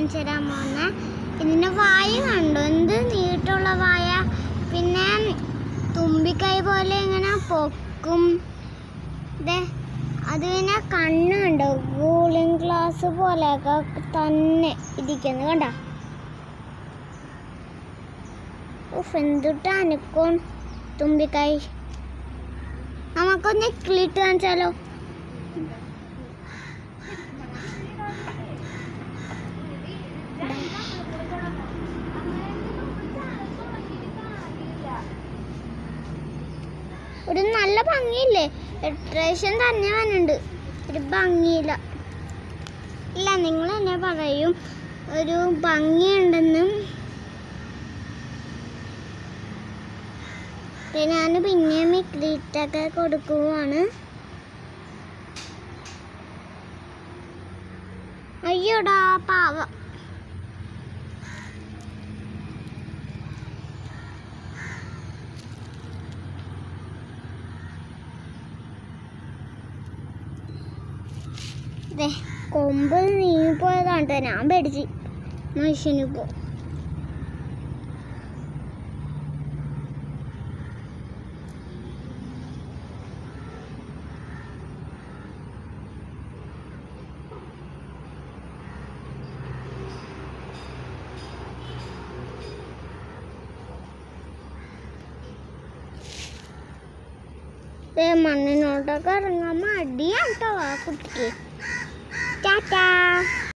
കാണിച്ചു തരാൻ പോകുന്ന ഇതിൻ്റെ വായ കണ്ടു എന്ത് നീട്ടുള്ള വായ പിന്നെ തുമ്പിക്കൈ പോലെ ഇങ്ങനെ പൊക്കും ദേ അത് പിന്നെ കണ്ണ് കണ്ടോ കൂളിംഗ് ഗ്ലാസ് പോലെയൊക്കെ തന്നെ ഇരിക്കുന്നു കണ്ട ഉഫ് എന്തുട്ടാ അനക്കും തുമ്പിക്കൈ നമുക്കൊന്ന് ക്ലിട്ട് കാണിച്ചാലോ ഒരു നല്ല ഭംഗിയില്ലേ എട്രേഷൻ തന്നെ വന്നുണ്ട് ഒരു ഭംഗിയില്ല ഇല്ല നിങ്ങൾ എന്നെ പറയും ഒരു ഭംഗിയുണ്ടെന്നും ഞാൻ പിന്നെയും ഈ ക്ലീറ്റൊക്കെ കൊടുക്കുവാണ് അയ്യോടാ പാവം ദേ, കൊമ്പ് നീങ്ങിപ്പോയതാണ് ട്ടോ. ഞാൻ പേടിച്ച് മനുഷ്യന് പോ ദേ, മണ്ണിനോട്ടൊക്കെ ഇറങ്ങാൻ മടിയാണ് കേട്ടോ ആ കുട്ടിക്ക് ടാറ്റാ